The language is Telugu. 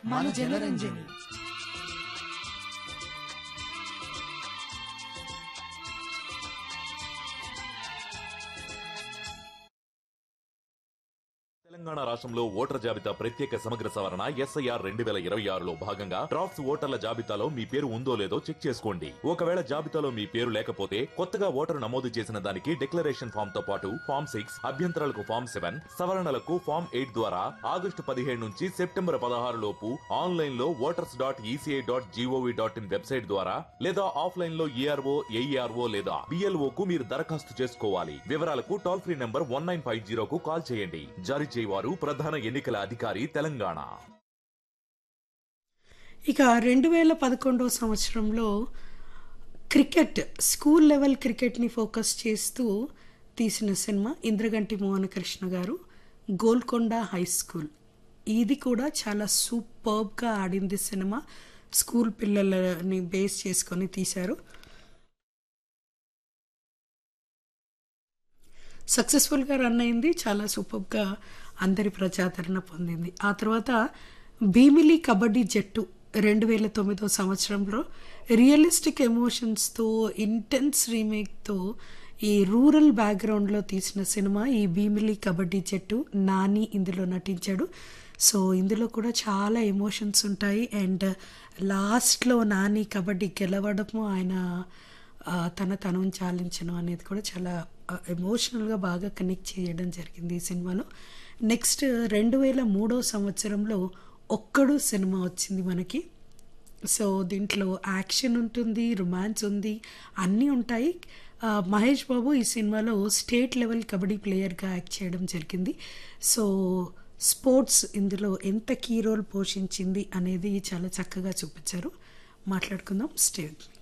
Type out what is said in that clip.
మన జనరంజని తెలంగాణ రాష్ట్రంలో ఓటర్ జాబితా ప్రత్యేక సమగ్ర సవరణ ఎస్ఐఆర్ రెండు వేల ఇరవై ఆరులో భాగంగా డ్రాఫ్ట్స్ ఓటర్ల జాబితాలో మీ పేరు ఉందో లేదో చెక్ చేసుకోండి ఒకవేళ జాబితాలో మీ పేరు లేకపోతే కొత్తగా ఓటరు నమోదు చేసిన దానికి డిక్లరేషన్ ఫామ్ తో పాటు ఫామ్ సిక్స్ అభ్యంతరాలకు ఫామ్ సెవెన్ సవరణలకు ఫామ్ ఎయిట్ ద్వారా ఆగస్టు పదిహేడు నుంచి సెప్టెంబర్ పదహారు లోపు ఆన్లైన్ లో voters dot ECI dot GOV dot in website ద్వారా లేదా ఆఫ్లైన్ లో ఈఆర్ఓ ఏఈఆర్ఓ లేదా బిఎల్ఓ కు మీరు దరఖాస్తు చేసుకోవాలి వివరాలకు toll free number one nine five జీరోకు కాల్ చేయండి జారీ చేయవారు ప్రధాన ఎన్నికల అధికారి తెలంగాణ ఇక రెండు వేల పదకొండవ సంవత్సరంలో క్రికెట్ స్కూల్ లెవెల్ క్రికెట్ని ఫోకస్ చేస్తూ తీసిన సినిమా ఇంద్రగంటి మోహనకృష్ణ గారు గోల్కొండ హై స్కూల్ ఇది కూడా చాలా సూపర్బ్గా ఆడింది సినిమా స్కూల్ పిల్లలని బేస్ చేసుకొని తీశారు సక్సెస్ఫుల్గా రన్ అయింది చాలా సూపర్గా అందరి ప్రజాదరణ పొందింది ఆ తర్వాత భీమిలి కబడ్డీ జట్టు రెండు వేల తొమ్మిదో సంవత్సరంలో రియలిస్టిక్ ఎమోషన్స్తో ఇంటెన్స్ రీమేక్తో ఈ రూరల్ బ్యాక్గ్రౌండ్లో తీసిన సినిమా ఈ భీమిలి కబడ్డీ జట్టు నాని ఇందులో నటించాడు సో ఇందులో కూడా చాలా ఎమోషన్స్ ఉంటాయి అండ్ లాస్ట్లో నాని కబడ్డీ గెలవడము ఆయన ఆ, తన తను చాలించను అనేది కూడా చాలా ఎమోషనల్గా బాగా కనెక్ట్ చేయడం జరిగింది ఈ సినిమాలో నెక్స్ట్ రెండు వేల మూడో సంవత్సరంలో ఒక్కడు సినిమా వచ్చింది మనకి సో దీంట్లో యాక్షన్ ఉంటుంది రొమాన్స్ ఉంది అన్నీ ఉంటాయి ఆ, మహేష్ బాబు ఈ సినిమాలో స్టేట్ లెవెల్ కబడ్డీ ప్లేయర్గా యాక్ట్ చేయడం జరిగింది సో స్పోర్ట్స్ ఇందులో ఎంత కీ రోల్ పోషించింది అనేది చాలా చక్కగా చూపించారు మాట్లాడుకుందాం స్టేట్